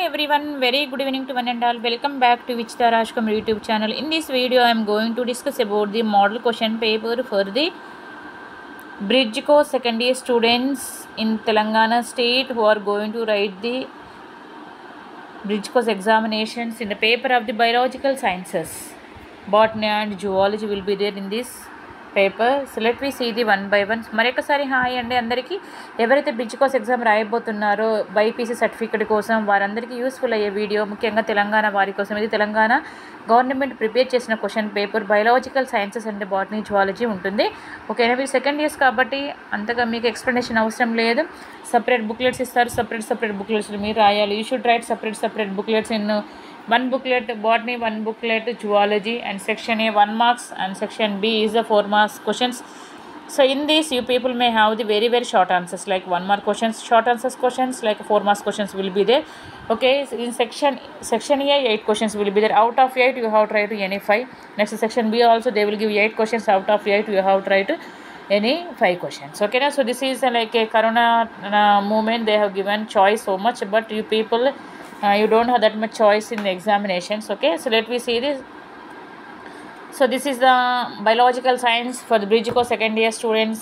everyone, very good evening to one and all. Welcome back to Vichita Rajkum YouTube channel. In this video, I am going to discuss about the model question paper for the Bridge course second year students in Telangana state who are going to write the Bridge course examinations in the paper of the biological sciences. Botany and zoology will be there in this paper so let we see the one by one మరొకసారి hi అండి అందరికీ ఎవరైతే bridge course exam రాయబోతున్నారో BiPC certificate కోసం వారందరికీ useful అయ్యే video ముఖ్యంగా తెలంగాణ వారి కోసం ఇది తెలంగాణ గవర్నమెంట్ ప్రిపేర్ చేసిన question paper biological sciences and botany zoology ఉంటుంది ఓకేనా మీరు సెకండ్ ఇయర్స్ కాబట్టి అంతగా మీకు ఎక్స్ప్లెనేషన్ అవసరం లేదు సపరేట్ బుక్లెట్స్ ఇస్తారు సపరేట్ సపరేట్ బుక్లెట్స్ మీరు రాయాలి you should write separate separate booklets in one booklet botany one booklet zoology and section a one marks and section b is the four marks questions so in this you people may have the very very short answers like one mark questions short answers questions like four marks questions will be there okay so in section section a eight questions will be there out of eight you have tried to any five next section b also they will give eight questions out of eight you have tried to any five questions okay now so this is uh, like a corona uh, movement they have given choice so much but you people uh, you don't have that much choice in the examinations okay so let me see this so this is the biological science for the bridge course second year students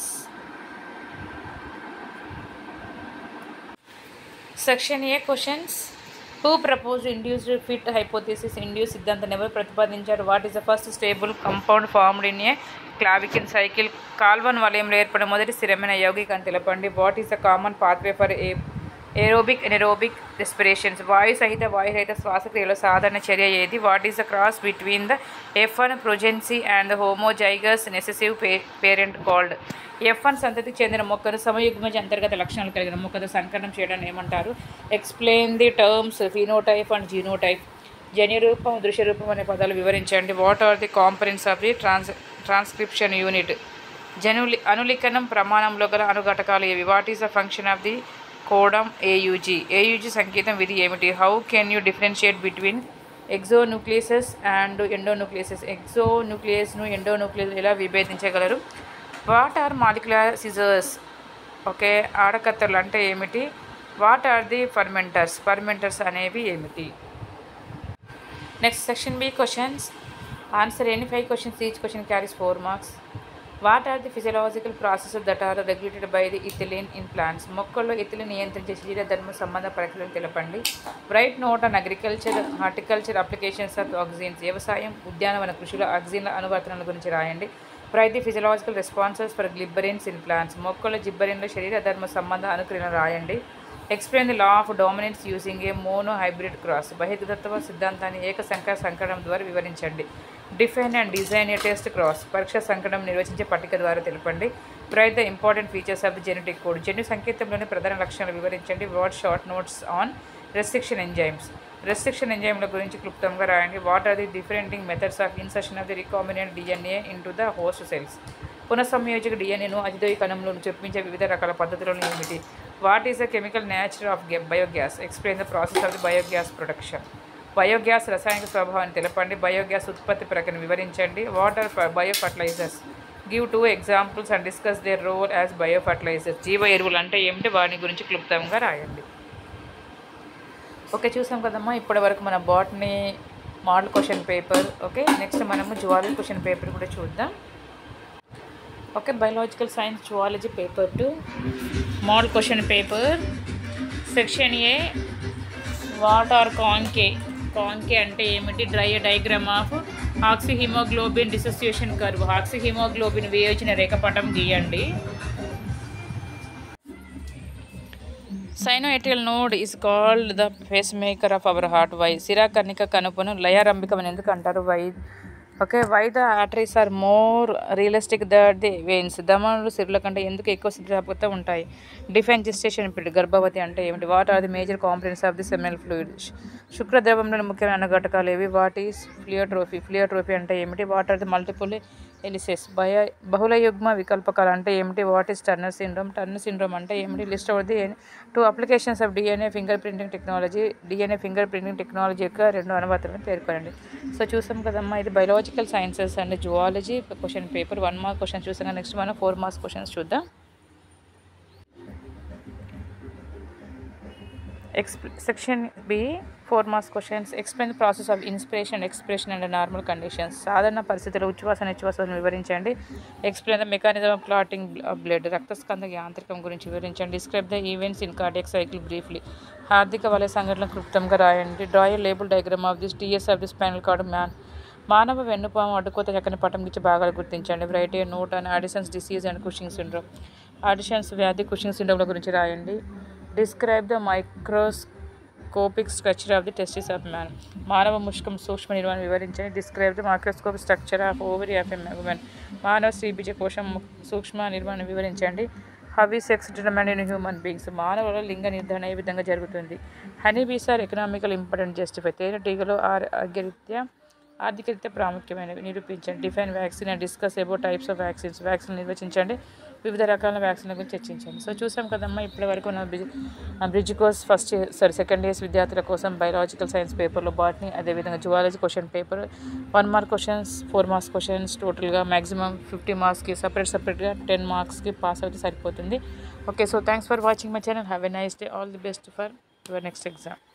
section a questions who proposed induced fit hypothesis induced సిద్ధాంతాన్ని ఎవరు ప్రతిపాదించారు what is the first stable compound formed in a Calvin cycle Calvin వలయంలో ఏర్పడిన మొదటి స్థిరమైన యౌగిక అని తెలపండి what is the common pathway for a aerobic anaerobic respirations వాయు సహిత వాయు రహిత శ్వాసక్రియలో సాధారణ చర్య ఏది what is the cross between the F one progeny and the homozygous recessive పే పేరెంట్ కాల్డ్ ఎఫ్ వన్ సంతతికి చెందిన మొక్కను సమయుగ్మజ అంతర్గత లక్షణాలు కలిగిన మొక్కతో సంకలనం చేయడాన్ని ఏమంటారు explain the terms phenotype and genotype జన్యురూపం దృశ్యరూపం అనే పదాలు వివరించండి what are the components of the trans transcription unit జనులి అనులిఖనం ప్రమాణంలో గల అనుఘటకాలు ఏవి what is the function of the codon AUG AUG సంకేతం విధి ఏమిటి how can you differentiate between exonucleases and endonucleases ఎగ్జోన్యూక్లియస్ను ఎండోన్యూక్లియస్ ఎలా విభేదించగలరు what are molecular scissors okay ఆడకత్తర్లు అంటే ఏమిటి what are the fermenters fermenters అనేవి ఏమిటి next section B questions answer any five questions each question carries four marks what are the physiological processes that are regulated by the ethylene in plants మొక్కల్లో ethylene నియంత్రించే శరీర ధర్మ సంబంధ ప్రక్రియలు తెలపండి write note and agriculture horticulture applications of oxygens వ్యవసాయం ఉద్యానవన కృషిలో ఆక్సిజన్ల అనువర్తనాల గురించి రాయండి write the physiological responses for gibberellins in plants మొక్కల జిబ్బరిన్ల శరీర ధర్మ సంబంధ అనుక్రియలను రాయండి explain the law of dominance using A mono monohybrid cross బహిర్గతత్వ సిద్ధాంతాన్ని ఏక సంఖ్యా సంకటం ద్వారా వివరించండి define and design a test cross పరీక్ష సంకటం నిర్వచించే పట్టిక ద్వారా తెలపండి write the important features of the genetic code జన్యు సంకేతంలోని ప్రధాన లక్షణాలు వివరించండి what short notes on restriction enzymes రెస్ట్రిక్షన్ ఎంజైమ్ల గురించి క్లుప్తంగా రాయండి what are the different methods of insertion of the recombinant DNA in the host cells పునఃసంయోజక డిఎన్ఏను అజిదోయి కణంలో చొప్పించే వివిధ రకాల పద్ధతులను ఏమిటి what is the chemical nature of biogas explain the process of the biogas production biogas రసాయనిక స్వభావాన్ని తెలపండి బయోగ్యాస్ ఉత్పత్తి ప్రక్రియను వివరించండి what are bio fertilizers give two examples and discuss their role as bio fertilizers జీవ ఎరువులు అంటే ఏమిటి వాటి గురించి క్లుప్తంగా రాయండి ఓకే చూసాం కదమ్మా ఇప్పటి వరకు మన botany model question paper okay next మనము జువాలజీ క్వశ్చన్ పేపర్ కూడా చూద్దాం okay biological science zoology paper two model question paper section A what are కాన్కే కాన్కే అంటే ఏమిటి draw diagram of oxyhaemoglobin dissociation curve oxyhaemoglobin వేయించిన రేఖపటం గీయండి sinoatrial node is called the pacemaker of our heart why సిరాకర్ణిక కనుపను లయారంభికం అని ఎందుకు అంటారు why okay why the arteries are more realistic that the veins దమనులు సిరుల కంటే ఎందుకు ఎక్కువ స్థితిజాపకత ఉంటాయి డిఫెన్స్ జెస్టేషన్ పీరియడ్ గర్భవతి అంటే ఏమిటి what are the major components of the seminal fluid శుక్రద్రవంలోని ముఖ్యమైన అనుఘటకాలు ఏవి వాట్ ఈస్ ఫ్లియోట్రోఫీ ఫ్లియోట్రోఫీ అంటే ఏమిటి what are the multiple alleles బయ బహుళ యుగ్మ వికల్పకాలు అంటే ఏమిటి what is Turner syndrome Turner syndrome అంటే ఏమిటి list out the two applications of DNA fingerprinting technology DNA fingerprinting technology యొక్క రెండు అనువర్తనాలను పేర్కొనండి సో చూసాం కదమ్మా ఇది biological sciences and zoology question paper one mark question చూసాం నెక్స్ట్ మనం ఫోర్ మార్క్స్ క్వశ్చన్స్ చూద్దాం Exp- section B, four marks questions. Explain the process of inspiration, expression under normal conditions. సాధారణ పరిస్థితుల్లో ఉచ్ఛ్వాస నిశ్వాసాలను వివరించండి explain the mechanism of clotting blood రక్తస్కంద యాంత్రికం గురించి వివరించండి describe the events in cardiac cycle briefly హార్దిక వలయ సంఘటనలు క్లుప్తంగా రాయండి draw label diagram of this TS of the spinal cord man మానవ వెన్నుపాము అడ్డుకోత చక్కని పటం ఇచ్చి భాగాలు గుర్తించండి write a note and Addison's disease and Cushing syndrome Addison's వ్యాధి కుషింగ్ సిండ్రోమ్ల గురించి రాయండి describe the microscopic structure of the testis of man మానవ ముష్కం సూక్ష్మ నిర్మాణం వివరించండి describe the microscope structure of ovary of a woman మానవ శ్రీబీజ కోశం ము- సూక్ష్మ నిర్మాణం వివరించండి how is sex determine in human beings మానవుల లింగ నిర్ధారణ ఏ విధంగా జరుగుతుంది honey bees are economical important justify తేనెటీగలు ఆర్ ఆరోగ్యరీత్యా ఆర్థికరీత్యా ప్రాముఖ్యమైనవి నిరూపించండి define vaccine and discuss about types of vaccines vaccine నిర్వచించండి వివిధ రకాల వ్యాక్సిన్ల గురించి చర్చించండి సో చూసాం కదమ్మా ఇప్పటి వరకు మన bridge bridge course first year sorry second years విద్యార్థుల కోసం బయాలజికల్ సైన్స్ పేపర్లో బాట్ని అదేవిధంగా zoology question paper one mark questions four marks questions టోటల్గా మ్యాక్సిమం ఫిఫ్టీ మార్క్స్కి సపరేట్ సపరేట్గా టెన్ మార్క్స్కి పాస్ అయితే సరిపోతుంది okay so thanks for watching my channel have a nice day all the best for your next exam